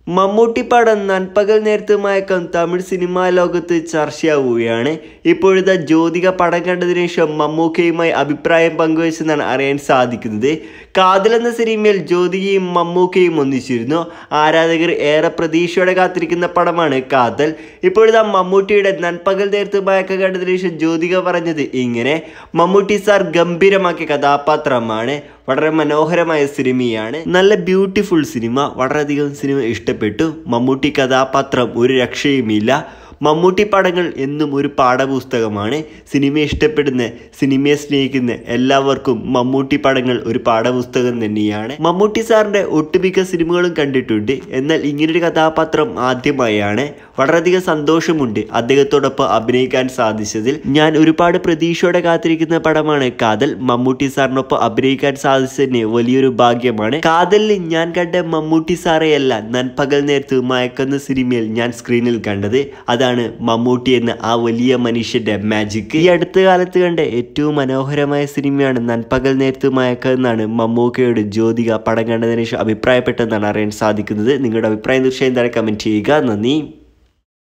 മമ്മൂട്ടി പടം നൻപകൽ നേരത്ത് മയക്കം തമിഴ് സിനിമാ ലോകത്ത് ചർച്ചയാവുകയാണ് ഇപ്പോഴത്തെ ജ്യോതിക പടം കണ്ടതിനു ശേഷം മമ്മൂക്കയുമായി അഭിപ്രായം പങ്കുവച്ചെന്നാണ് അറിയാൻ സാധിക്കുന്നത് കാതൽ എന്ന സിനിമയിൽ ജ്യോതികയും മമ്മൂക്കയും ഒന്നിച്ചിരുന്നു ആരാധകർ ഏറെ പ്രതീക്ഷയോടെ കാത്തിരിക്കുന്ന പടമാണ് കാതൽ ഇപ്പോഴത്തെ മമ്മൂട്ടിയുടെ നൻപകൽ നേരത്ത് മയക്കം കണ്ടതിനു ശേഷം ജ്യോതിക പറഞ്ഞത് ഇങ്ങനെ മമ്മൂട്ടി സാർ ഗംഭീരമാക്കിയ കഥാപാത്രമാണ് വളരെ മനോഹരമായ സിനിമയാണ് നല്ല ബ്യൂട്ടിഫുൾ സിനിമ വളരെയധികം സിനിമ ഇഷ്ടപ്പെട്ടു മമ്മൂട്ടി കഥാപാത്രം ഒരു രക്ഷയുമില്ല മമ്മൂട്ടി പടങ്ങൾ എന്നും ഒരു പാഠപുസ്തകമാണ് സിനിമ ഇഷ്ടപ്പെടുന്ന സിനിമയെ സ്നേഹിക്കുന്ന എല്ലാവർക്കും മമ്മൂട്ടി പടങ്ങൾ ഒരു പാഠപുസ്തകം തന്നെയാണ് മമ്മൂട്ടി സാറിൻ്റെ ഒട്ടുമിക്ക സിനിമകളും കണ്ടിട്ടുണ്ട് എന്നാൽ ഇങ്ങനൊരു കഥാപാത്രം ആദ്യമായാണ് വളരെയധികം സന്തോഷമുണ്ട് അദ്ദേഹത്തോടൊപ്പം അഭിനയിക്കാൻ സാധിച്ചതിൽ ഞാൻ ഒരുപാട് പ്രതീക്ഷയോടെ കാത്തിരിക്കുന്ന പടമാണ് കാതൽ മമ്മൂട്ടി സാറിനൊപ്പം അഭിനയിക്കാൻ സാധിച്ചതിന് വലിയൊരു ഭാഗ്യമാണ് കാതലിൽ ഞാൻ കണ്ട മമ്മൂട്ടി സാറെയല്ല നൻപകൽ നേരത്ത് മയക്കുന്ന സിനിമയിൽ ഞാൻ സ്ക്രീനിൽ കണ്ടത് അതാണ് മമ്മൂട്ടി എന്ന ആ വലിയ മനുഷ്യന്റെ മാജിക് ഈ അടുത്ത കാലത്ത് കണ്ട ഏറ്റവും മനോഹരമായ സിനിമയാണ് നൻപകൽ നേരത്ത് മയക്ക എന്നാണ് മമ്മൂക്കയോട് ജ്യോതിക പടം കണ്ടതിന് ശേഷം അഭിപ്രായപ്പെട്ടെന്നാണ് അറിയാൻ സാധിക്കുന്നത് നിങ്ങളുടെ അഭിപ്രായം തീർച്ചയായും താഴെ കമന്റ് ചെയ്യുക നന്ദി